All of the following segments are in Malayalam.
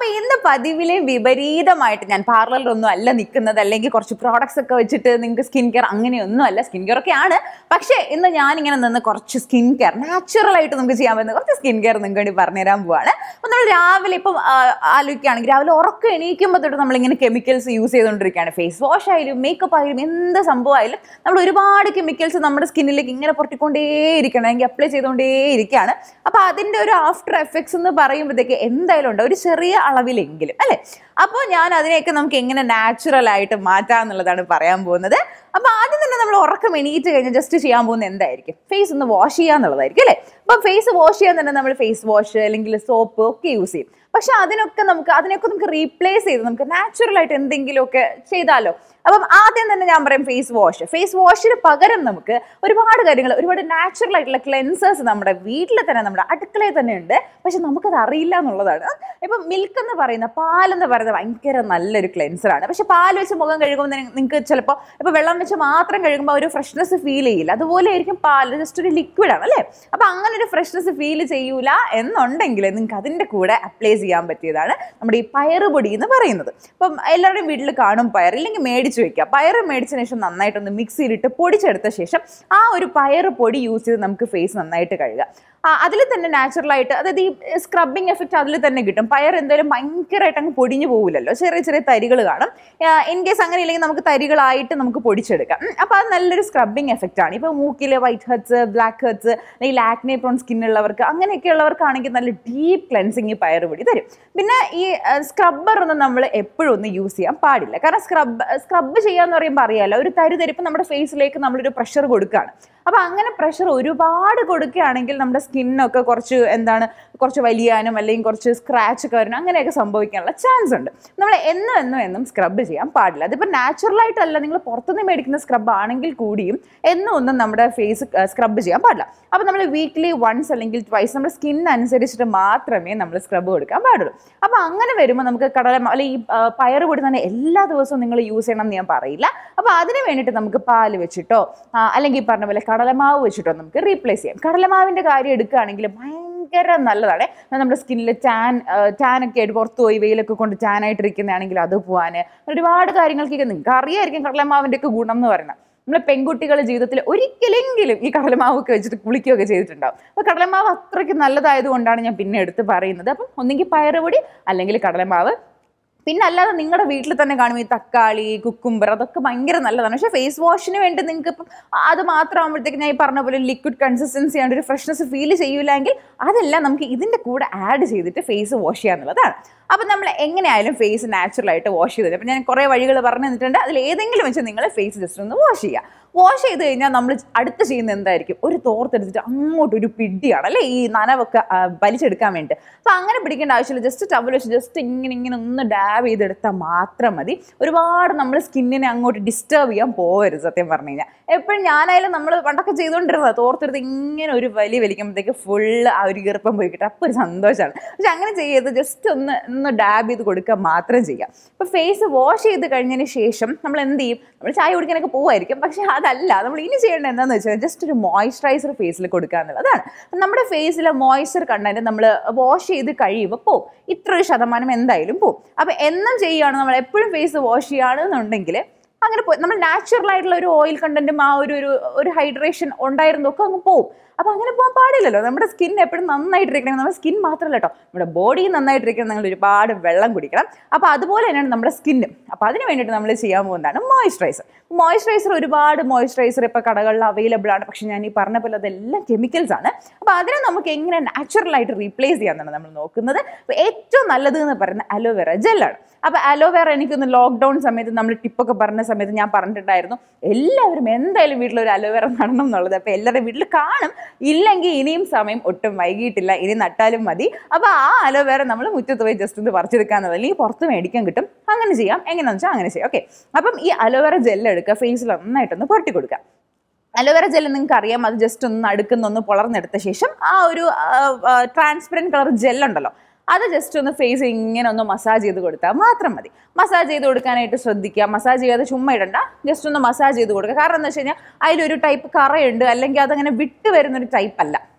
അപ്പൊ ഇന്ന് പതിവിലെ വിപരീതമായിട്ട് ഞാൻ പാർലറിലൊന്നും അല്ല നിൽക്കുന്നത് അല്ലെങ്കിൽ കുറച്ച് പ്രോഡക്ട്സ് ഒക്കെ വെച്ചിട്ട് നിങ്ങൾക്ക് സ്കിൻ കെയർ അങ്ങനെയൊന്നും അല്ല സ്കിൻ കെയർ ഒക്കെ ആണ് പക്ഷേ ഇന്ന് ഞാൻ ഇങ്ങനെ നിന്ന് കുറച്ച് സ്കിൻ കെയർ നാച്ചുറൽ ആയിട്ട് നമുക്ക് ചെയ്യാൻ പറ്റുന്ന കുറച്ച് സ്കിൻ കെയർ നിങ്ങൾക്ക് വേണ്ടി പറഞ്ഞുതരാൻ പോവാണ് അപ്പൊ നമ്മൾ രാവിലെ ഇപ്പം ആ, ആലോചിക്കുകയാണെങ്കിൽ രാവിലെ ഉറക്കം എണീക്കുമ്പോൾ തൊട്ട് നമ്മളിങ്ങനെ കെമിക്കൽസ് യൂസ് ചെയ്തുകൊണ്ടിരിക്കുകയാണ് ഫേസ് വാഷ് ആയാലും മേക്കപ്പ് ആയാലും എന്ത് സംഭവമായാലും നമ്മൾ ഒരുപാട് കെമിക്കൽസ് നമ്മുടെ സ്കിന്നിലേക്ക് ഇങ്ങനെ പൊട്ടിക്കൊണ്ടേയിരിക്കണം അല്ലെങ്കിൽ അപ്ലൈ ചെയ്തുകൊണ്ടേയിരിക്കുകയാണ് അപ്പൊ അതിന്റെ ഒരു ആഫ്റ്റർ എഫക്ട്സ് എന്ന് പറയുമ്പോഴത്തേക്ക് എന്തായാലും ഉണ്ട് ഒരു ചെറിയ അളവിലെങ്കിലും അല്ലെ അപ്പോൾ ഞാൻ അതിനെയൊക്കെ നമുക്ക് എങ്ങനെ നാച്ചുറൽ ആയിട്ട് മാറ്റാം എന്നുള്ളതാണ് പറയാൻ പോകുന്നത് അപ്പൊ ആദ്യം തന്നെ നമ്മൾ ഉറക്കം എണീറ്റ് കഴിഞ്ഞാൽ ജസ്റ്റ് ചെയ്യാൻ പോകുന്നത് എന്തായിരിക്കും ഫേസ് ഒന്ന് വാഷ് ചെയ്യുക എന്നുള്ളതായിരിക്കും അല്ലേ അപ്പൊ ഫേസ് വാഷ് ചെയ്യാൻ തന്നെ നമ്മൾ ഫേസ് വാഷ് അല്ലെങ്കിൽ സോപ്പ് ഒക്കെ യൂസ് ചെയ്യും പക്ഷെ അതിനൊക്കെ നമുക്ക് അതിനൊക്കെ നമുക്ക് റീപ്ലേസ് ചെയ്ത് നമുക്ക് നാച്ചുറൽ ആയിട്ട് എന്തെങ്കിലുമൊക്കെ ചെയ്താലോ അപ്പം ആദ്യം തന്നെ ഞാൻ പറയും ഫേസ് വാഷ് ഫേസ് വാഷിന് പകരം നമുക്ക് ഒരുപാട് കാര്യങ്ങൾ ഒരുപാട് നാച്ചുറൽ ആയിട്ടുള്ള ക്ലെൻസേഴ്സ് നമ്മുടെ വീട്ടിൽ തന്നെ നമ്മുടെ അടുക്കളയിൽ തന്നെ ഉണ്ട് പക്ഷെ നമുക്കത് അറിയില്ല എന്നുള്ളതാണ് ഇപ്പം മിൽക്ക് എന്ന് പറയുന്ന പാലെന്ന് പറയുന്നത് ഭയങ്കര നല്ലൊരു ക്ലെൻസറാണ് പക്ഷെ പാൽ വെച്ച് മുഖം കഴുകുമ്പോൾ നിങ്ങൾക്ക് ചിലപ്പോൾ ഇപ്പോൾ വെള്ളം വെച്ച് മാത്രം കഴുകുമ്പോൾ ഒരു ഫ്രഷ്നെസ് ഫീൽ ചെയ്യില്ല അതുപോലെ ആയിരിക്കും പാൽ ജസ്റ്റ് ഒരു ലിക്വിഡ് ആണ് അല്ലേ അപ്പം അങ്ങനെ ഒരു ഫ്രഷ്നെസ് ഫീൽ ചെയ്യൂല എന്നുണ്ടെങ്കിൽ നിങ്ങൾക്ക് അതിൻ്റെ കൂടെ അപ്ലൈ ചെയ്യാൻ പറ്റിയതാണ് നമ്മുടെ ഈ പയറ് പൊടി എന്ന് പറയുന്നത് അപ്പം എല്ലാവരുടെയും വീട്ടിൽ കാണും പയർ ഇല്ലെങ്കിൽ മേടിച്ച് വെക്കുക പയറ് മേടിച്ചതിന് ശേഷം നന്നായിട്ടൊന്ന് മിക്സിയിലിട്ട് പൊടിച്ചെടുത്ത ശേഷം ആ ഒരു പയറ് പൊടി യൂസ് ചെയ്ത് നമുക്ക് ഫേസ് നന്നായിട്ട് കഴുകാം അതിൽ തന്നെ നാച്ചുറലായിട്ട് അതായത് ഈ സ്ക്രബിങ് എഫക്റ്റ് അതിൽ തന്നെ കിട്ടും പയർ എന്തായാലും ഭയങ്കരമായിട്ട് അങ്ങ് പൊടിഞ്ഞു പോകില്ലല്ലോ ചെറിയ ചെറിയ തരികൾ കാണും ഇൻ കേസ് അങ്ങനെ ഇല്ലെങ്കിൽ നമുക്ക് തരികളായിട്ട് നമുക്ക് പൊടിച്ചെടുക്കാം ഉം, അപ്പോൾ അത് നല്ലൊരു സ്ക്രബിങ് എഫക്റ്റ് ആണ് ഇപ്പോൾ മൂക്കിലെ വൈറ്റ് ഹെഡ്സ് ബ്ലാക്ക് ഹെഡ്സ് അല്ലെങ്കിൽ ആക്നെ പ്രോൺ സ്കിൻ ഉള്ളവർക്ക് അങ്ങനെയൊക്കെ ഉള്ളവർക്കാണെങ്കിൽ നല്ല ഡീപ്പ് ക്ലെൻസിങ് ഈ പയർ പൊടി തരും പിന്നെ ഈ സ്ക്രബ്ബർ ഒന്നും നമ്മൾ എപ്പോഴും ഒന്നും യൂസ് ചെയ്യാൻ പാടില്ല കാരണം സ്ക്രബ് സ്ക്രബ് ചെയ്യാന്ന് പറയുമ്പോൾ അറിയാലോ ഒരു തരിതരിപ്പ് നമ്മുടെ ഫേസിലേക്ക് നമ്മളൊരു പ്രഷർ കൊടുക്കുകയാണ് അപ്പൊ അങ്ങനെ പ്രഷർ ഒരുപാട് കൊടുക്കുകയാണെങ്കിൽ നമ്മുടെ സ്കിന്നൊക്കെ കുറച്ച് എന്താണ് കുറച്ച് വലിയാനും അല്ലെങ്കിൽ കുറച്ച് സ്ക്രാച്ച് ഒക്കെ വരാനും അങ്ങനെയൊക്കെ സംഭവിക്കാനുള്ള ചാൻസ് ഉണ്ട് നമ്മൾ എന്നും എന്നും എന്നും സ്ക്രബ് ചെയ്യാൻ പാടില്ല അതിപ്പോൾ നാച്ചുറലായിട്ടല്ല നിങ്ങൾ പുറത്തുനിന്ന് മേടിക്കുന്ന സ്ക്രബ് ആണെങ്കിൽ കൂടിയും എന്നും ഒന്നും നമ്മുടെ ഫേസ് സ്ക്രബ് ചെയ്യാൻ പാടില്ല അപ്പോൾ നമ്മൾ വീക്ക്ലി വൺസ് അല്ലെങ്കിൽ ട്വൈസ് നമ്മുടെ സ്കിൻ അനുസരിച്ചിട്ട് മാത്രമേ നമ്മൾ സ്ക്രബ് കൊടുക്കാൻ പാടുള്ളൂ അപ്പോൾ അങ്ങനെ വരുമ്പോൾ നമുക്ക് കടല അല്ലെങ്കിൽ ഈ ആ, പയറ് പൊടി തന്നെ എല്ലാ ദിവസവും നിങ്ങൾ യൂസ് ചെയ്യണം എന്ന് ഞാൻ പറയില്ല അപ്പോൾ അതിന് വേണ്ടിയിട്ട് നമുക്ക് പാല് വെച്ചിട്ടോ ആ, അല്ലെങ്കിൽ ഈ പറഞ്ഞ പോലെ കടലമാവ് വെച്ചിട്ടോ നമുക്ക് റീപ്ലേസ് ചെയ്യാം കടലമാവിൻ്റെ കാര്യം എടുക്കുകയാണെങ്കിൽ ഭയങ്കര നല്ലതാണ് അത് നമ്മുടെ സ്കിന്നിൽ ടാൻ ടാൻ ഒക്കെ ആയിട്ട് പുറത്ത് പോയി വെയിലൊക്കെ കൊണ്ട് ടാൻ ആയിട്ടിരിക്കുന്നതാണെങ്കിൽ അത് പോകാൻ ഒരുപാട് കാര്യങ്ങൾക്കൊക്കെ നിങ്ങൾക്ക് അറിയായിരിക്കും കടലമാവിൻ്റെ ഒക്കെ ഗുണം എന്ന് പറയുന്നത് നമ്മൾ പെൺകുട്ടികൾ ജീവിതത്തിൽ ഒരിക്കലെങ്കിലും ഈ കടലമാവ് ഒക്കെ വെച്ചിട്ട് കുളിക്കുകയൊക്കെ ചെയ്തിട്ടുണ്ടാവും അപ്പോൾ കടലമാവ് അത്രയ്ക്ക് നല്ലതായതുകൊണ്ടാണ് ഞാൻ പിന്നെ എടുത്ത് പറയുന്നത് അപ്പം ഒന്നെങ്കിൽ പയറുപൊടി അല്ലെങ്കിൽ കടലമാവ് പിന്നെ അല്ലാതെ നിങ്ങളുടെ വീട്ടിൽ തന്നെ കാണും ഈ തക്കാളി കുക്കുംബർ അതൊക്കെ ഭയങ്കര നല്ലതാണ് പക്ഷേ ഫേസ് വാഷിന് വേണ്ടി നിങ്ങൾക്ക് ഇപ്പം അത് മാത്രമാകുമ്പോഴത്തേക്ക് ഞാൻ ഈ പറഞ്ഞ പോലെ ലിക്വിഡ് കൺസിസ്റ്റൻസി ആണ് ഒരു ഫ്രഷ്നെസ് ഫീൽ ചെയ്യൂലെങ്കിൽ അതെല്ലാം നമുക്ക് ഇതിൻ്റെ കൂടെ ആഡ് ചെയ്തിട്ട് ഫേസ് വാഷ് ചെയ്യാന്നുള്ളതാണ് അപ്പം നമ്മൾ എങ്ങനെയായാലും ഫേസ് നാച്ചുറൽ ആയിട്ട് വാഷ് ചെയ്തിട്ട് അപ്പം ഞാൻ കുറേ വഴികൾ പറഞ്ഞു തന്നിട്ടുണ്ട് അതിൽ ഏതെങ്കിലും വെച്ച് നിങ്ങൾ ഫേസ് ജസ്റ്റ് ഒന്ന് വാഷ് ചെയ്യുക വാഷ് ചെയ്ത് കഴിഞ്ഞാൽ നമ്മൾ അടുത്ത് ചെയ്യുന്നത് എന്തായിരിക്കും ഒരു തോർത്തെടുത്തിട്ട് അങ്ങോട്ട് ഒരു പിടിയാണ് അല്ലേ ഈ നനവൊക്കെ ആ, വലിച്ചെടുക്കാൻ വേണ്ടി അപ്പം അങ്ങനെ പിടിക്കേണ്ട ആവശ്യമില്ല ജസ്റ്റ് ടവൽ വെച്ച് ജസ്റ്റ് ഇങ്ങനെ ഇങ്ങനെ ഒന്ന് ഡാബ് ചെയ്തെടുത്താൽ മാത്രം മതി ഒരുപാട് നമ്മൾ സ്കിന്നിനെ അങ്ങോട്ട് ഡിസ്റ്റർബ് ചെയ്യാൻ പോകരുത് സത്യം പറഞ്ഞു കഴിഞ്ഞാൽ എപ്പോഴും ഞാനായാലും നമ്മൾ പണ്ടൊക്കെ ചെയ്തുകൊണ്ടിരുന്നത് തോർത്തെടുത്ത് ഇങ്ങനെ ഒരു വലി വലിക്കുമ്പോഴത്തേക്ക് ഫുള്ള് ആ ഒരു ഈർപ്പം പോയി കിട്ടും അപ്പോൾ ഒരു സന്തോഷമാണ് പക്ഷെ അങ്ങനെ ചെയ്യരുത് ജസ്റ്റ് ഒന്ന് ഒന്ന് ഡാബ് ചെയ്ത് കൊടുക്കുക മാത്രം ചെയ്യുക ഇപ്പോൾ ഫേസ് വാഷ് ചെയ്ത് കഴിഞ്ഞതിന് ശേഷം നമ്മൾ എന്ത് ചെയ്യും നമ്മൾ ചായ കുടിക്കാനൊക്കെ പോവായിരിക്കും പക്ഷെ അതല്ല നമ്മൾ ഇനി ചെയ്യേണ്ടത് എന്താണെന്ന് വെച്ചാൽ ജസ്റ്റ് ഒരു മോയ്സ്ചറൈസർ ഫേസിൽ കൊടുക്കുക എന്നുള്ളതാണ് നമ്മുടെ ഫേസിലെ മോയ്സ്ചർ കണ്ടന്റ് നമ്മൾ വാഷ് ചെയ്ത് കഴിയുമ്പോൾ പോവും ഇത്ര ഒരു ശതമാനം എന്തായാലും പോവും അപ്പോൾ എന്നും ചെയ്യുകയാണ് നമ്മൾ എപ്പോഴും ഫേസ് വാഷ് ചെയ്യുകയാണെന്നുണ്ടെങ്കിൽ അങ്ങനെ പോയി നമ്മൾ നാച്ചുറൽ ആയിട്ടുള്ള ഒരു ഓയിൽ കണ്ടന്റും ആ ഒരു ഒരു ഒരു ഹൈഡ്രേഷൻ ഉണ്ടായിരുന്നൊക്കെ അങ്ങ് പോവും അപ്പോൾ അങ്ങനെ പോകാൻ പാടില്ലല്ലോ നമ്മുടെ സ്കിൻ എപ്പോഴും നന്നായിട്ടിരിക്കണം നമ്മുടെ സ്കിൻ മാത്രമല്ല കേട്ടോ നമ്മുടെ ബോഡി നന്നായിട്ടിരിക്കണം നിങ്ങൾ ഒരുപാട് വെള്ളം കുടിക്കണം അപ്പോൾ അതുപോലെ തന്നെയാണ് നമ്മുടെ സ്കിന്നും അപ്പോൾ അതിന് വേണ്ടിയിട്ട് നമ്മൾ ചെയ്യാൻ പോകുന്നതാണ് മോയ്സ്ചറൈസർ മോയ്സ്ചറൈസർ ഒരുപാട് മോയ്സ്ചറൈസർ ഇപ്പോൾ കടകളിൽ അവൈലബിൾ ആണ് പക്ഷേ ഞാൻ ഈ പറഞ്ഞ പോലെ അതെല്ലാം കെമിക്കൽസ് ആണ് അപ്പോൾ അതിനെ നമുക്ക് എങ്ങനെ നാച്ചുറൽ ആയിട്ട് റീപ്ലേസ് ചെയ്യാമെന്നാണ് നമ്മൾ നോക്കുന്നത് അപ്പോൾ ഏറ്റവും നല്ലത് എന്ന് പറയുന്നത് അലോവേറ ജെല്ലാണ് അപ്പോൾ അലോവേറ എനിക്കൊന്ന് ലോക്ക്ഡൗൺ സമയത്ത് നമ്മൾ ടിപ്പൊക്കെ പറഞ്ഞ സമയത്ത് ഞാൻ പറഞ്ഞിട്ടുണ്ടായിരുന്നു എല്ലാവരും എന്തായാലും വീട്ടിൽ ഒരു അലോവേറ നടണം എന്നുള്ളത് അപ്പോൾ എല്ലാവരുടെ വീട്ടിൽ കാണും ഇല്ലെങ്കിൽ ഇനിയും സമയം ഒട്ടും വൈകിട്ടില്ല ഇനി നട്ടാലും മതി അപ്പോൾ ആ അലോവേറ നമ്മൾ മുറ്റത്ത് പോയി ജസ്റ്റ് ഒന്ന് പറിച്ചെടുക്കാന്നുള്ളത് അല്ലെങ്കിൽ പുറത്ത് മേടിക്കാൻ കിട്ടും അങ്ങനെ ചെയ്യാം എങ്ങനെയാണെന്ന് വെച്ചാൽ അങ്ങനെ ചെയ്യാം ഓക്കെ അപ്പം ഈ അലോവേറ ജെല്ല് എടുക്കുക ഫേസിൽ നന്നായിട്ടൊന്ന് പുരട്ടി കൊടുക്കുക അലോവേറ ജെല്ല് നിങ്ങൾക്ക് അറിയാം അത് ജസ്റ്റ് ഒന്ന് അടുക്കുന്ന ഒന്ന് പൊളർന്നെടുത്ത ശേഷം ആ ഒരു ട്രാൻസ്പെറൻറ്റ് കളർ ജെല്ലുണ്ടല്ലോ അത് ജസ്റ്റ് ഒന്ന് ഫേസ് ഇങ്ങനെ ഒന്ന് മസാജ് ചെയ്ത് കൊടുത്താൽ മാത്രം മതി മസാജ് ചെയ്ത് കൊടുക്കാനായിട്ട് ശ്രദ്ധിക്കുക മസാജ് ചെയ്യാതെ ചുമ്മാ ഇടണ്ട ജസ്റ്റ് ഒന്ന് മസാജ് ചെയ്ത് കൊടുക്കുക കാരണം എന്താ വെച്ച് കഴിഞ്ഞാൽ അതിലൊരു ടൈപ്പ് കറയുണ്ട് അല്ലെങ്കിൽ അതങ്ങനെ വിട്ട് വരുന്നൊരു ടൈപ്പ് അല്ല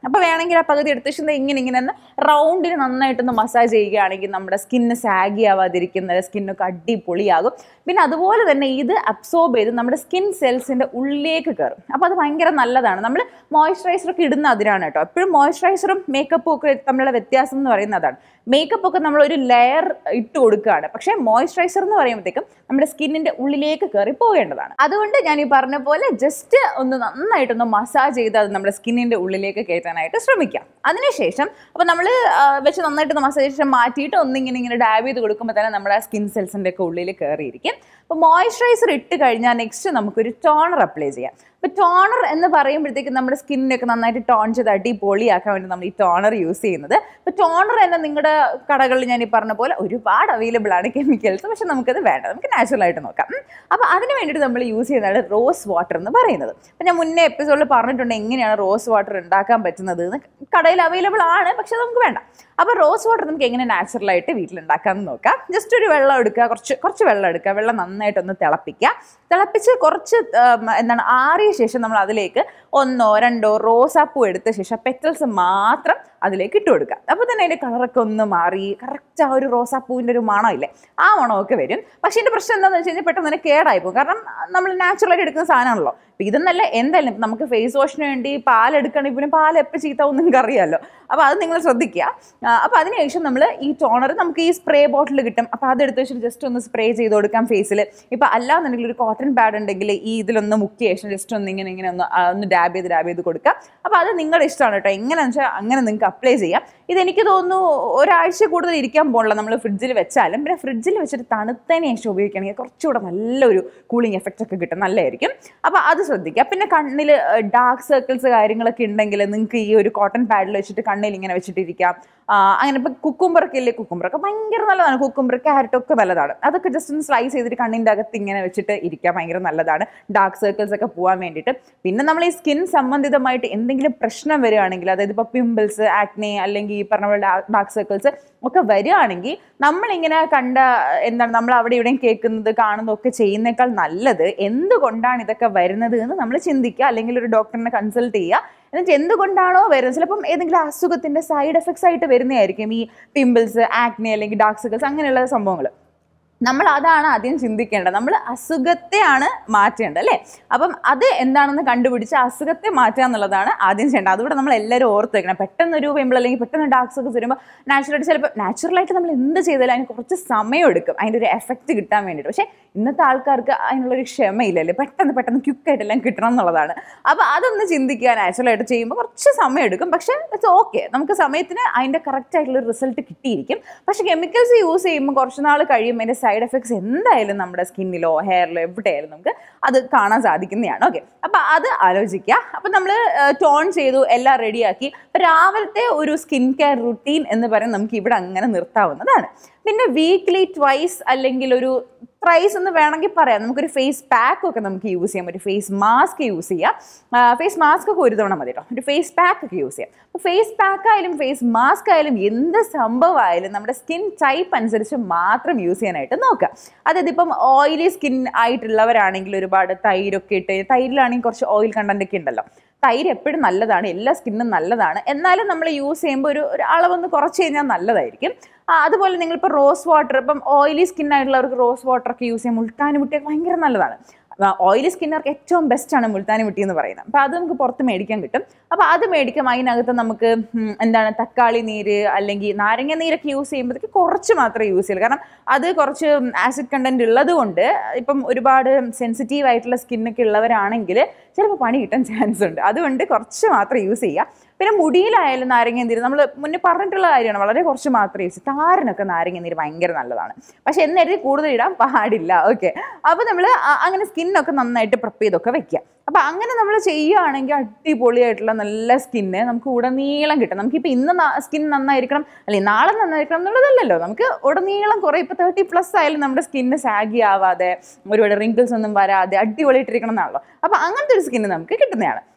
അപ്പോൾ വേണമെങ്കിൽ ആ പകുതി എടുത്ത ശേഷം ദേ ഇങ്ങനെ ഇങ്ങനെ ഒന്ന് റൗണ്ടിന് നന്നായിട്ടൊന്ന് മസാജ് ചെയ്യുകയാണെങ്കിൽ നമ്മുടെ സ്കിന്ന് സാഗി ആവാതിരിക്കുന്നത് സ്കിന്നൊക്കെ അടിപൊളിയാകും പിന്നെ അതുപോലെ തന്നെ ഇത് അബ്സോർബ് ചെയ്ത് നമ്മുടെ സ്കിൻ സെൽസിൻ്റെ ഉള്ളിലേക്ക് കയറും അപ്പോൾ അത് ഭയങ്കര നല്ലതാണ് നമ്മൾ മോയ്സ്ചറൈസർ ഒക്കെ ഇടുന്ന അതിനാണ് കേട്ടോ എപ്പോഴും മോയ്സ്ചറൈസറും മേക്കപ്പും ഒക്കെ തമ്മിലുള്ള വ്യത്യാസം എന്ന് പറയുന്നത് അതാണ് മേക്കപ്പ് ഒക്കെ നമ്മൾ ഒരു ലെയർ ഇട്ട് കൊടുക്കുകയാണ് പക്ഷേ മോയ്സ്ചറൈസർ എന്ന് പറയുമ്പോഴത്തേക്കും നമ്മുടെ സ്കിന്നിന്റെ ഉള്ളിലേക്ക് കയറി പോകേണ്ടതാണ് അതുകൊണ്ട് ഞാൻ ഈ പറഞ്ഞ പോലെ ജസ്റ്റ് ഒന്ന് നന്നായിട്ടൊന്ന് മസാജ് ചെയ്ത് അത് നമ്മുടെ സ്കിന്നിന്റെ ഉള്ളിലേക്ക് കയറ്റാനായിട്ട് ശ്രമിക്കാം അതിനുശേഷം അപ്പോൾ നമ്മൾ വെച്ച് നന്നായിട്ട് മസാജ് ശേഷം മാറ്റിയിട്ട് ഒന്നിങ്ങനെ ഇങ്ങനെ ഡാബ് ചെയ്ത് കൊടുക്കുമ്പോൾ തന്നെ നമ്മുടെ സ്കിൻ സെൽസിന്റെ ഒക്കെ ഉള്ളിൽ കയറിയിരിക്കും അപ്പോൾ മോയ്സ്ചറൈസർ ഇട്ട് കഴിഞ്ഞാൽ നെക്സ്റ്റ് നമുക്കൊരു ടോണർ അപ്ലൈ ചെയ്യാം അപ്പോൾ ടോണർ എന്ന് പറയുമ്പോഴത്തേക്കും നമ്മുടെ സ്കിന്നൊക്കെ നന്നായിട്ട് ടോൺ ചെയ്ത് അടിപൊളിയാക്കാൻ വേണ്ടി നമ്മൾ ഈ ടോണർ യൂസ് ചെയ്യുന്നത് അപ്പോൾ ടോണർ തന്നെ നിങ്ങളുടെ കടകളിൽ ഞാൻ ഈ പറഞ്ഞ പോലെ ഒരുപാട് അവൈലബിൾ ആണ് കെമിക്കൽസ് പക്ഷെ നമുക്കത് വേണ്ട നമുക്ക് നാച്ചുറൽ ആയിട്ട് നോക്കാം ഉം. അപ്പോൾ അതിന് വേണ്ടിയിട്ട് നമ്മൾ യൂസ് ചെയ്യുന്നതാണ് റോസ് വാട്ടർ എന്ന് പറയുന്നത് അപ്പോൾ ഞാൻ മുന്നേ എപ്പിസോഡിൽ പറഞ്ഞിട്ടുണ്ട് എങ്ങനെയാണ് റോസ് വാട്ടർ ഉണ്ടാക്കാൻ പറ്റുന്നത് എന്ന് കടയിൽ അവൈലബിൾ ആണ് പക്ഷെ നമുക്ക് വേണ്ട അപ്പോൾ റോസ് വാട്ടർ നമുക്ക് എങ്ങനെ നാച്ചുറൽ ആയിട്ട് വീട്ടിൽ ഉണ്ടാക്കാമെന്ന് നോക്കാം ജസ്റ്റ് ഒരു വെള്ളം എടുക്കുക കുറച്ച് കുറച്ച് വെള്ളം എടുക്കുക വെള്ളം നന്നായിട്ടൊന്ന് തിളപ്പിക്കുക തിളപ്പിച്ച് കുറച്ച് ഉം, എന്താണ് ആറിയ ശേഷം നമ്മൾ അതിലേക്ക് ഒന്നോ രണ്ടോ റോസാപ്പൂ എടുത്ത ശേഷം പെറ്റൽസ് മാത്രം അതിലേക്ക് ഇട്ട് കൊടുക്കുക അപ്പോൾ തന്നെ അതിൻ്റെ കളറൊക്കെ ഒന്ന് മാറി കറക്റ്റ് ആ ഒരു റോസാപ്പൂവിൻ്റെ ഒരു മണമില്ലേ ആ മണമൊക്കെ വരും പക്ഷേ ഇതിൻ്റെ പ്രശ്നം എന്താണെന്ന് വെച്ച് കഴിഞ്ഞാൽ പെട്ടെന്ന് തന്നെ കേടായി പോകും കാരണം നമ്മൾ നാച്ചുറലായിട്ട് എടുക്കുന്ന സാധനമാണല്ലോ അപ്പോൾ ഇതെന്നല്ല എന്തായാലും ഇപ്പം നമുക്ക് ഫേസ് വാഷിന് വേണ്ടി പാൽ എടുക്കണമെങ്കിൽ പിന്നെ പാൽ എപ്പോൾ ചീത്താവും നിങ്ങൾക്ക് അറിയാമല്ലോ അപ്പോൾ അത് നിങ്ങൾ ശ്രദ്ധിക്കുക ആ, അപ്പോൾ അതിനുശേഷം നമ്മൾ ഈ ടോണർ നമുക്ക് ഈ സ്പ്രേ ബോട്ടിൽ കിട്ടും അപ്പോൾ അതെടുത്ത് വെച്ചിട്ട് ജസ്റ്റ് ഒന്ന് സ്പ്രേ ചെയ്ത് കൊടുക്കാം ഫേസിൽ ഇപ്പോൾ അല്ലാന്നുണ്ടെങ്കിൽ ഒരു കോട്ടൺ പാഡ് ഉണ്ടെങ്കിൽ ഈ ഇതിലൊന്ന് മുക്കിയ ശേഷം ജസ്റ്റ് ഒന്ന് ഇങ്ങനെ ഇങ്ങനെ ഒന്ന് ആ, ഒന്ന് ഡാബ് ചെയ്ത് ഡാബ് ചെയ്ത് കൊടുക്കുക അപ്പോൾ അത് നിങ്ങളുടെ ഇഷ്ടമാണ് കേട്ടോ എങ്ങനെയാണെന്ന് വെച്ചാൽ അങ്ങനെ നിങ്ങൾക്ക് അപ്ലൈ ചെയ്യാം ഇതെനിക്ക് തോന്നുന്നു ഒരാഴ്ച കൂടുതൽ ഇരിക്കാൻ പോകണില്ല നമ്മൾ ഫ്രിഡ്ജിൽ വെച്ചാലും പിന്നെ ഫ്രിഡ്ജിൽ വെച്ചിട്ട് തണുത്തതിന് ശേഷം ഉപയോഗിക്കുകയാണെങ്കിൽ കുറച്ചുകൂടെ നല്ലൊരു കൂളിംഗ് എഫക്റ്റ് ഒക്കെ കിട്ടും നല്ലതായിരിക്കും അപ്പോൾ അത് ശ്രദ്ധിക്കുക പിന്നെ കണ്ണിൽ ഡാർക്ക് സർക്കിൾസ് കാര്യങ്ങളൊക്കെ ഉണ്ടെങ്കിൽ നിങ്ങൾക്ക് ഈ ഒരു കോട്ടൺ പാഡിൽ വെച്ചിട്ട് കണ്ണിൽ ഇങ്ങനെ വെച്ചിട്ടിരിക്കാം ആ, അങ്ങനെ ഇപ്പം കുക്കുംബറൊക്കെ ഇല്ലേ കുക്കുംബറൊക്കെ ഭയങ്കര നല്ലതാണ് കുക്കുംബർ ക്യാരറ്റ് ഒക്കെ നല്ലതാണ് അതൊക്കെ ജസ്റ്റ് ഒന്ന് സ്ലൈസ് ചെയ്തിട്ട് കണ്ണിൻ്റെ അകത്ത് ഇങ്ങനെ വെച്ചിട്ട് ഇരിക്കാൻ ഭയങ്കര നല്ലതാണ് ഡാർക്ക് സർക്കിൾസ് ഒക്കെ പോകാൻ വേണ്ടിയിട്ട് പിന്നെ നമ്മൾ ഈ സ്കിൻ സംബന്ധിതമായിട്ട് എന്തെങ്കിലും പ്രശ്നം വരികയാണെങ്കിൽ അതായത് ഇപ്പോൾ പിമ്പിൾസ് ആക്നെ അല്ലെങ്കിൽ ഈ പറഞ്ഞ പോലെ ഡാർക്ക് സർക്കിൾസ് ഒക്കെ വരികയാണെങ്കിൽ നമ്മളിങ്ങനെ കണ്ട എന്താണ് നമ്മൾ അവിടെ ഇവിടെയും കേൾക്കുന്നത് കാണുന്നതൊക്കെ ചെയ്യുന്നേക്കാൾ നല്ലത് എന്തുകൊണ്ടാണ് ഇതൊക്കെ വരുന്നത് എന്ന് നമ്മൾ ചിന്തിക്കുക അല്ലെങ്കിൽ ഒരു ഡോക്ടറിനെ കൺസൾട്ട് ചെയ്യുക എന്നിട്ട് എന്തുകൊണ്ടാണോ വരുന്നത് ചിലപ്പം ഏതെങ്കിലും അസുഖത്തിന്റെ സൈഡ് എഫക്ട്സ് ആയിട്ട് വരുന്നതായിരിക്കും ഈ പിമ്പിൾസ് ആക്നെ അല്ലെങ്കിൽ ഡാർക്ക് സർക്കിൾസ് അങ്ങനെയുള്ള സംഭവങ്ങൾ നമ്മൾ അതാണ് ആദ്യം ചിന്തിക്കേണ്ടത് നമ്മൾ അസുഖത്തെയാണ് മാറ്റേണ്ടത് അല്ലേ അപ്പം അത് എന്താണെന്ന് കണ്ടുപിടിച്ച് അസുഖത്തെ മാറ്റുക എന്നുള്ളതാണ് ആദ്യം ചെയ്യേണ്ടത് അതുകൂടെ നമ്മൾ എല്ലാവരും ഓർത്ത് വെക്കണം പെട്ടെന്ന് ഒരു പിമ്പിൾ അല്ലെങ്കിൽ പെട്ടെന്ന് ഡാർക്ക് സർക്കിൾസ് വരുമ്പോൾ നാച്ചുറലായിട്ട് ചിലപ്പോൾ നാച്ചുറലായിട്ട് നമ്മൾ എന്ത് ചെയ്താലും അതിന് കുറച്ച് സമയം എടുക്കും അതിൻ്റെ ഒരു എഫക്റ്റ് കിട്ടാൻ വേണ്ടിയിട്ട് പക്ഷേ ഇന്നത്തെ ആൾക്കാർക്ക് അതിനുള്ളൊരു ക്ഷമയില്ലല്ലേ പെട്ടെന്ന് പെട്ടെന്ന് ക്വിക്കായിട്ട് എല്ലാം കിട്ടണം എന്നുള്ളതാണ് അപ്പോൾ അതൊന്ന് ചിന്തിക്കുക നാച്ചുറലായിട്ട് ചെയ്യുമ്പോൾ കുറച്ച് സമയം എടുക്കും പക്ഷേ ഇറ്റ്സ് ഓക്കെ നമുക്ക് സമയത്തിന് അതിൻ്റെ കറക്റ്റ് ആയിട്ടുള്ള റിസൾട്ട് കിട്ടിയിരിക്കും പക്ഷേ കെമിക്കൽസ് യൂസ് ചെയ്യുമ്പോൾ കുറച്ച് നാൾ കഴിയുമ്പോൾ അതിൻ്റെ സൈഡ് എഫക്ട്സ് എന്തായാലും നമ്മുടെ സ്കിന്നിലോ ഹെയറിലോ എവിടെയായാലും നമുക്ക് അത് കാണാൻ സാധിക്കുന്നതാണ് ഓക്കെ അപ്പോൾ അത് ആലോചിക്കുക അപ്പോൾ നമ്മൾ ടോൺ ചെയ്തു എല്ലാം റെഡിയാക്കി അപ്പോൾ രാവിലത്തെ ഒരു സ്കിൻ കെയർ റുട്ടീൻ എന്ന് പറയുന്നത് നമുക്ക് ഇവിടെ അങ്ങനെ നിർത്താവുന്നതാണ് പിന്നെ വീക്ക്ലി ട്വൈസ് അല്ലെങ്കിൽ ഒരു ത്രൈസ് എന്ന് വേണമെങ്കിൽ പറയാം നമുക്കൊരു ഫേസ് പാക്ക് ഒക്കെ നമുക്ക് യൂസ് ചെയ്യാം ഒരു ഫേസ് മാസ്ക് യൂസ് ചെയ്യാം ഫേസ് മാസ്ക് ഒക്കെ ഒരു തവണ മതി കേട്ടോ ഒരു ഫേസ് പാക്ക് ഒക്കെ യൂസ് ചെയ്യാം അപ്പോൾ ഫേസ് പാക്ക് ആയാലും ഫേസ് മാസ്ക് ആയാലും എന്ത് സംഭവമായാലും നമ്മുടെ സ്കിൻ ടൈപ്പ് അനുസരിച്ച് മാത്രം യൂസ് ചെയ്യാനായിട്ട് നോക്കുക അതായത് ഇപ്പം ഓയിലി സ്കിൻ ആയിട്ടുള്ളവരാണെങ്കിൽ ഒരുപാട് തൈരൊക്കെ ഇട്ട് തൈരിലാണെങ്കിൽ കുറച്ച് ഓയിൽ കണ്ടന്റ് ഒക്കെ ഉണ്ടല്ലോ തൈര് എപ്പോഴും നല്ലതാണ് എല്ലാ സ്കിന്നും നല്ലതാണ് എന്നാലും നമ്മൾ യൂസ് ചെയ്യുമ്പോൾ ഒരു ഒരു അളവൊന്ന് കുറച്ച് കഴിഞ്ഞാൽ നല്ലതായിരിക്കും ആ, അതുപോലെ നിങ്ങളിപ്പോൾ റോസ് വാട്ടർ ഇപ്പം ഓയിലി സ്കിൻ ആയിട്ടുള്ളവർക്ക് റോസ് വാട്ടർ ഒക്കെ യൂസ് ചെയ്യാം മുൾട്ടാനി മുട്ടിയൊക്കെ ഭയങ്കര നല്ലതാണ് ഓയിലി സ്കിന്നർക്ക് ഏറ്റവും ബെസ്റ്റാണ് മുൾത്താനി മുട്ടി എന്ന് പറയുന്നത് അപ്പോൾ അത് നമുക്ക് പുറത്ത് മേടിക്കാൻ കിട്ടും അപ്പോൾ അത് മേടിക്കാം അതിനകത്ത് നമുക്ക് ഉം, എന്താണ് തക്കാളി നീര് അല്ലെങ്കിൽ നാരങ്ങ നീരൊക്കെ യൂസ് ചെയ്യുമ്പോഴത്തേക്ക് കുറച്ച് മാത്രമേ യൂസ് ചെയ്യുള്ളൂ കാരണം അത് കുറച്ച് ആസിഡ് കണ്ടന്റ് ഉള്ളത് കൊണ്ട് ഇപ്പം ഒരുപാട് സെൻസിറ്റീവ് ആയിട്ടുള്ള സ്കിന്നൊക്കെ ഉള്ളവരാണെങ്കിൽ ചിലപ്പോൾ പണി കിട്ടാൻ ചാൻസ് ഉണ്ട് അതുകൊണ്ട് കുറച്ച് മാത്രം യൂസ് ചെയ്യുക പിന്നെ മുടിയിലായാലും നാരങ്ങ നീര് നമ്മൾ മുന്നേ പറഞ്ഞിട്ടുള്ള കാര്യമാണ് വളരെ കുറച്ച് മാത്രമേ യൂസ് താരനൊക്കെ നാരങ്ങ നീര് ഭയങ്കര നല്ലതാണ് പക്ഷെ എന്നരുതി കൂടുതൽ ഇടാൻ പാടില്ല ഓക്കെ അപ്പോൾ നമ്മൾ അങ്ങനെ സ്കിന്നൊക്കെ നന്നായിട്ട് പ്രിപ്പ് ചെയ്തൊക്കെ വെക്കുക അപ്പോൾ അങ്ങനെ നമ്മൾ ചെയ്യുകയാണെങ്കിൽ അടിപൊളിയായിട്ടുള്ള നല്ല സ്കിന്ന് നമുക്ക് ഉടനീളം കിട്ടും നമുക്കിപ്പോൾ ഇന്ന് സ്കിൻ നന്നായിരിക്കണം അല്ലെങ്കിൽ നാളെ നന്നായിരിക്കണം എന്നുള്ളതല്ലല്ലോ നമുക്ക് ഉടനീളം കുറേ ഇപ്പോൾ തേർട്ടി പ്ലസ് ആയാലും നമ്മുടെ സ്കിന്ന് സാഗി ആവാതെ ഒരുപാട് റിങ്കിൾസ് ഒന്നും വരാതെ അടിപൊളിയായിട്ടിരിക്കണം എന്നാണല്ലോ അപ്പോൾ അങ്ങനത്തെ ഒരു സ്കിന്ന് നമുക്ക് കിട്ടുന്നതാണ്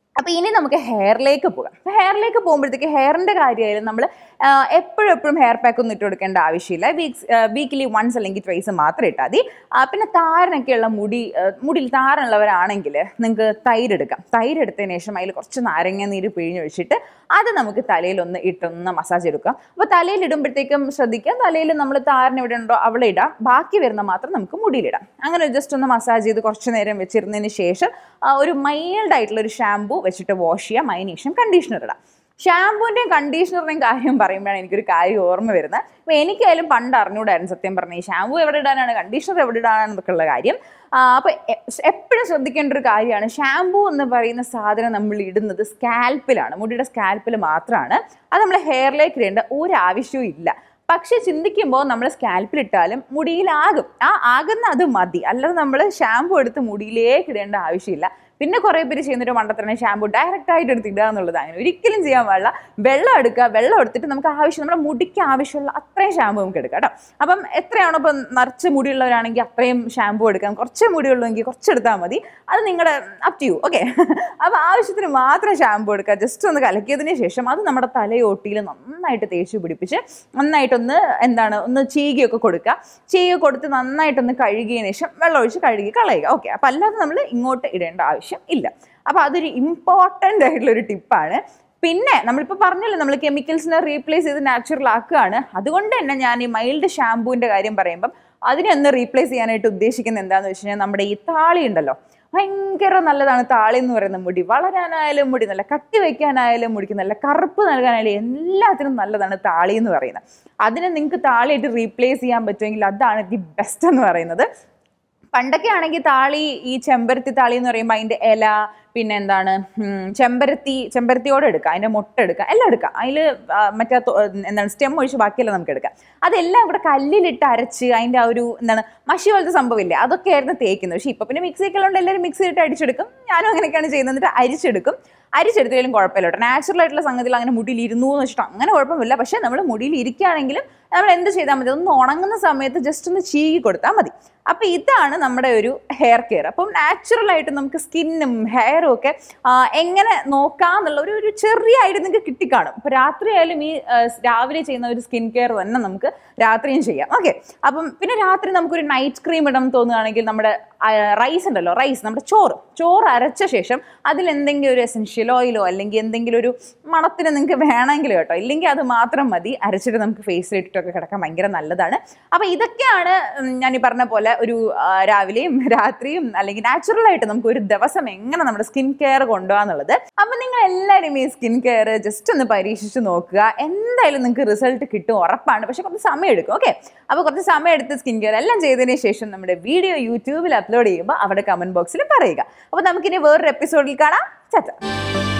അപ്പോൾ ഇനി നമുക്ക് ഹെയറിലേക്ക് പോകാം അപ്പോൾ ഹെയറിലേക്ക് പോകുമ്പോഴത്തേക്ക് ഹെയറിൻ്റെ കാര്യമായാലും നമ്മൾ എപ്പോഴും എപ്പോഴും ഹെയർ പാക്ക് ഒന്നും ഇട്ട് കൊടുക്കേണ്ട ആവശ്യമില്ല വീക്സ് വീക്കിലി വൺസ് അല്ലെങ്കിൽ ട്വൈസ് മാത്രം ഇട്ടാൽ മതി ആ, പിന്നെ താരനൊക്കെയുള്ള മുടി ആ, മുടിയിൽ താരനുള്ളവരാണെങ്കിൽ നിങ്ങൾക്ക് തൈര് എടുക്കാം തൈര് എടുത്തതിന് ശേഷം അതിൽ കുറച്ച് നാരങ്ങ നീര് പിഴിഞ്ഞൊഴിച്ചിട്ട് അത് നമുക്ക് തലയിൽ ഒന്ന് ഇട്ടൊന്ന് മസാജ് എടുക്കാം അപ്പോൾ തലയിൽ ഇടുമ്പോഴത്തേക്കും ശ്രദ്ധിക്കുക തലയിൽ നമ്മൾ താരൻ എവിടെ ഉണ്ടോ അവിടെ ഇടാം ബാക്കി വരുന്ന മാത്രം നമുക്ക് മുടിയിലിടാം അങ്ങനെ ജസ്റ്റ് ഒന്ന് മസാജ് ചെയ്ത് കുറച്ച് നേരം വെച്ചിരുന്നതിന് ശേഷം ആ, ഒരു മൈൽഡ് ആയിട്ടുള്ള ഒരു ഷാമ്പു വെച്ചിട്ട് വാഷ് ചെയ്യാം അതിന് ശേഷം കണ്ടീഷണർ ഇടാം ഷാമ്പൂൻ്റെയും കണ്ടീഷണറിൻ്റെയും കാര്യം പറയുമ്പോഴാണ് എനിക്കൊരു കാര്യം ഓർമ്മ വരുന്നത് അപ്പോൾ എനിക്കായാലും പണ്ട് അറിഞ്ഞൂടായിരുന്നു സത്യം പറഞ്ഞാൽ ഈ ഷാമ്പു എവിടെ ഇടാനാണ് കണ്ടീഷണർ എവിടെ ഇടാനാണെന്നൊക്കെ ഉള്ള കാര്യം അപ്പോൾ എപ്പോഴും ശ്രദ്ധിക്കേണ്ട ഒരു കാര്യമാണ് ഷാമ്പു എന്ന് പറയുന്ന സാധനം നമ്മൾ ഇടുന്നത് സ്കാൽപ്പിലാണ് മുടിയുടെ സ്കാൽപ്പിൽ മാത്രമാണ് അത് നമ്മൾ ഹെയറിലേക്ക് ഇടേണ്ട ഒരു ആവശ്യവും ഇല്ല പക്ഷെ ചിന്തിക്കുമ്പോൾ നമ്മൾ സ്കാൽപ്പിൽ ഇട്ടാലും മുടിയിലാകും ആ ആകുന്ന അത് മതി അല്ലാതെ നമ്മൾ ഷാമ്പു എടുത്ത് മുടിയിലേക്ക് ഇടേണ്ട ആവശ്യമില്ല പിന്നെ കുറേ പേര് ചെയ്യുന്നൊരു മണ്ടത്തരം ഷാമ്പു ഡയറക്റ്റ് ആയിട്ട് എടുത്ത് ഇടുക എന്നുള്ളത് അങ്ങനെ ഒരിക്കലും ചെയ്യാൻ പാടില്ല വെള്ളം എടുക്കുക വെള്ളം എടുത്തിട്ട് നമുക്ക് ആവശ്യം നമ്മുടെ മുടിക്ക് ആവശ്യമുള്ള അത്രയും ഷാമ്പു നമുക്ക് എടുക്കാം കേട്ടോ അപ്പം എത്രയാണോ ഇപ്പം നിറച്ച് മുടിയുള്ളവരാണെങ്കിൽ അത്രയും ഷാമ്പു എടുക്കാം കുറച്ച് മുടിയുള്ളെങ്കിൽ കുറച്ച് എടുത്താൽ മതി അത് നിങ്ങളുടെ അപ് ടു യു ഓക്കെ അപ്പോൾ ആവശ്യത്തിന് മാത്രം ഷാമ്പു എടുക്കുക ജസ്റ്റ് ഒന്ന് കലക്കിയതിന് ശേഷം അത് നമ്മുടെ തലയോട്ടിയിൽ നന്നായിട്ട് തേച്ച് പിടിപ്പിച്ച് നന്നായിട്ടൊന്ന് എന്താണ് ഒന്ന് ചീകിയൊക്കെ കൊടുക്കുക ചീകി കൊടുത്ത് നന്നായിട്ടൊന്ന് കഴുകിയതിന് ശേഷം വെള്ളം ഒഴിച്ച് കഴുകി കളയുക ഓക്കെ അപ്പം അല്ലാതെ നമ്മൾ ഇങ്ങോട്ട് ഇടേണ്ട ആവശ്യം ഇല്ല അപ്പോൾ അതൊരു ഇമ്പോർട്ടൻ്റ് ആയിട്ടുള്ള ഒരു ടിപ്പാണ് പിന്നെ നമ്മളിപ്പോൾ പറഞ്ഞല്ലോ നമ്മൾ കെമിക്കൽസിനെ റീപ്ലേസ് ചെയ്ത് നാച്ചുറൽ ആക്കുകയാണ് അതുകൊണ്ട് തന്നെ ഞാൻ ഈ മൈൽഡ് ഷാമ്പൂവിൻ്റെ കാര്യം പറയുമ്പം അതിനെ ഒന്ന് റീപ്ലേസ് ചെയ്യാനായിട്ട് ഉദ്ദേശിക്കുന്നത് എന്താണെന്ന് വെച്ച് കഴിഞ്ഞാൽ നമ്മുടെ ഈ താളി ഉണ്ടല്ലോ ഭയങ്കര നല്ലതാണ് താളി എന്ന് പറയുന്ന മുടി വളരാനായാലും മുടി നല്ല കട്ടി വയ്ക്കാനായാലും മുടിക്ക് നല്ല കറുപ്പ് നൽകാനായാലും എല്ലാത്തിനും നല്ലതാണ് താളി എന്ന് പറയുന്നത് അതിനെ നിങ്ങൾക്ക് താളിയായിട്ട് റീപ്ലേസ് ചെയ്യാൻ പറ്റുമെങ്കിൽ അതാണ് ദി ബെസ്റ്റ് എന്ന് പറയുന്നത് പണ്ടൊക്കെ ആണെങ്കിൽ താളി ഈ ചെമ്പരത്തി താളി എന്ന് പറയുമ്പോൾ അതിൻ്റെ ഇല പിന്നെ എന്താണ് ഉം, ചെമ്പരത്തി ചെമ്പരത്തിയോടെ എടുക്കാം അതിൻ്റെ മുട്ട എടുക്കാം എല്ലാം എടുക്കാം അതിൽ മറ്റേ തൊ- എന്താണ് സ്റ്റെം ഒഴിച്ച് ബാക്കിയെല്ലാം നമുക്ക് എടുക്കാം അതെല്ലാം കൂടെ കല്ലിലിട്ട് അരച്ച് അതിൻ്റെ ആ ഒരു എന്താണ് മഷി പോലത്തെ സംഭവമില്ലേ അതൊക്കെയായിരുന്നു തേക്കുന്നത് പക്ഷേ ഇപ്പോൾ പിന്നെ മിക്സിയൊക്കെ ഉള്ളതുകൊണ്ട് എല്ലാവരും മിക്സിയിട്ട് അടിച്ചെടുക്കും ഞാനും അങ്ങനെയൊക്കെയാണ് ചെയ്യുന്നത് എന്നിട്ട് അരിച്ചെടുക്കും അരിച്ചെടുത്താലും കുഴപ്പമില്ല കേട്ടോ നാച്ചുറൽ ആയിട്ടുള്ള സംഗതികൾ അങ്ങനെ മുടിയിൽ ഇരുന്നു എന്ന് വെച്ചിട്ട് അങ്ങനെ കുഴപ്പമില്ല പക്ഷേ നമ്മൾ മുടിയിൽ ഇരിക്കുകയാണെങ്കിലും നമ്മൾ എന്ത് ചെയ്താൽ മതി ഒന്ന് ഉണങ്ങുന്ന സമയത്ത് ജസ്റ്റ് ഒന്ന് ചീകി കൊടുത്താൽ മതി അപ്പോൾ ഇതാണ് നമ്മുടെ ഒരു ഹെയർ കെയർ അപ്പം നാച്ചുറൽ ആയിട്ട് നമുക്ക് സ്കിന്നും ഹെയറും ഒക്കെ ആ, എങ്ങനെ നോക്കാന്നുള്ള ഒരു ഒരു ചെറിയ ഐഡിയ നിങ്ങൾക്ക് കിട്ടിക്കാണും അപ്പോൾ രാത്രി ആയാലും ഈ ആ, രാവിലെ ചെയ്യുന്ന ഒരു സ്കിൻ കെയർ തന്നെ നമുക്ക് രാത്രിയും ചെയ്യാം ഓക്കെ അപ്പം പിന്നെ രാത്രി നമുക്കൊരു നൈറ്റ് ക്രീം ഇടണം തോന്നുകയാണെങ്കിൽ നമ്മുടെ റൈസ് ഉണ്ടല്ലോ റൈസ് നമ്മുടെ ചോറ് ചോറ് അരച്ച ശേഷം അതിൽ എന്തെങ്കിലും ഒരു എസെൻഷ്യൽ ഓയിലോ അല്ലെങ്കിൽ എന്തെങ്കിലും ഒരു മണത്തിന് നിങ്ങൾക്ക് വേണമെങ്കിൽ കേട്ടോ ഇല്ലെങ്കിൽ അത് മാത്രം മതി അരച്ചിട്ട് നമുക്ക് ഫേസിലിട്ടിട്ടൊക്കെ കിടക്കാൻ ഭയങ്കര നല്ലതാണ് അപ്പോൾ ഇതൊക്കെയാണ് ഉം, ഞാൻ ഈ പറഞ്ഞ പോലെ ഒരു ആ, രാവിലെയും രാത്രിയും അല്ലെങ്കിൽ നാച്ചുറൽ ആയിട്ട് നമുക്ക് ഒരു ദിവസം എങ്ങനെ നമ്മുടെ സ്കിൻ കെയർ കൊണ്ടുപോകാന്നുള്ളത് അപ്പം നിങ്ങൾ എല്ലാവരും ഈ സ്കിൻ കെയർ ജസ്റ്റ് ഒന്ന് പരീക്ഷിച്ച് നോക്കുക എന്തായാലും നിങ്ങൾക്ക് റിസൾട്ട് കിട്ടും ഉറപ്പാണ് പക്ഷെ കുറച്ച് സമയം എടുക്കും ഓക്കെ അപ്പോൾ കുറച്ച് സമയം എടുത്ത് സ്കിൻ കെയർ എല്ലാം ചെയ്തതിന് ശേഷം നമ്മുടെ വീഡിയോ യൂട്യൂബിൽ അപ്ലോഡ് ചെയ്യുമ്പോൾ അവിടെ കമന്റ് ബോക്സിൽ പറയുക അപ്പോൾ നമുക്കിനി വേറൊരു എപ്പിസോഡിൽ കാണാം ചാച്ച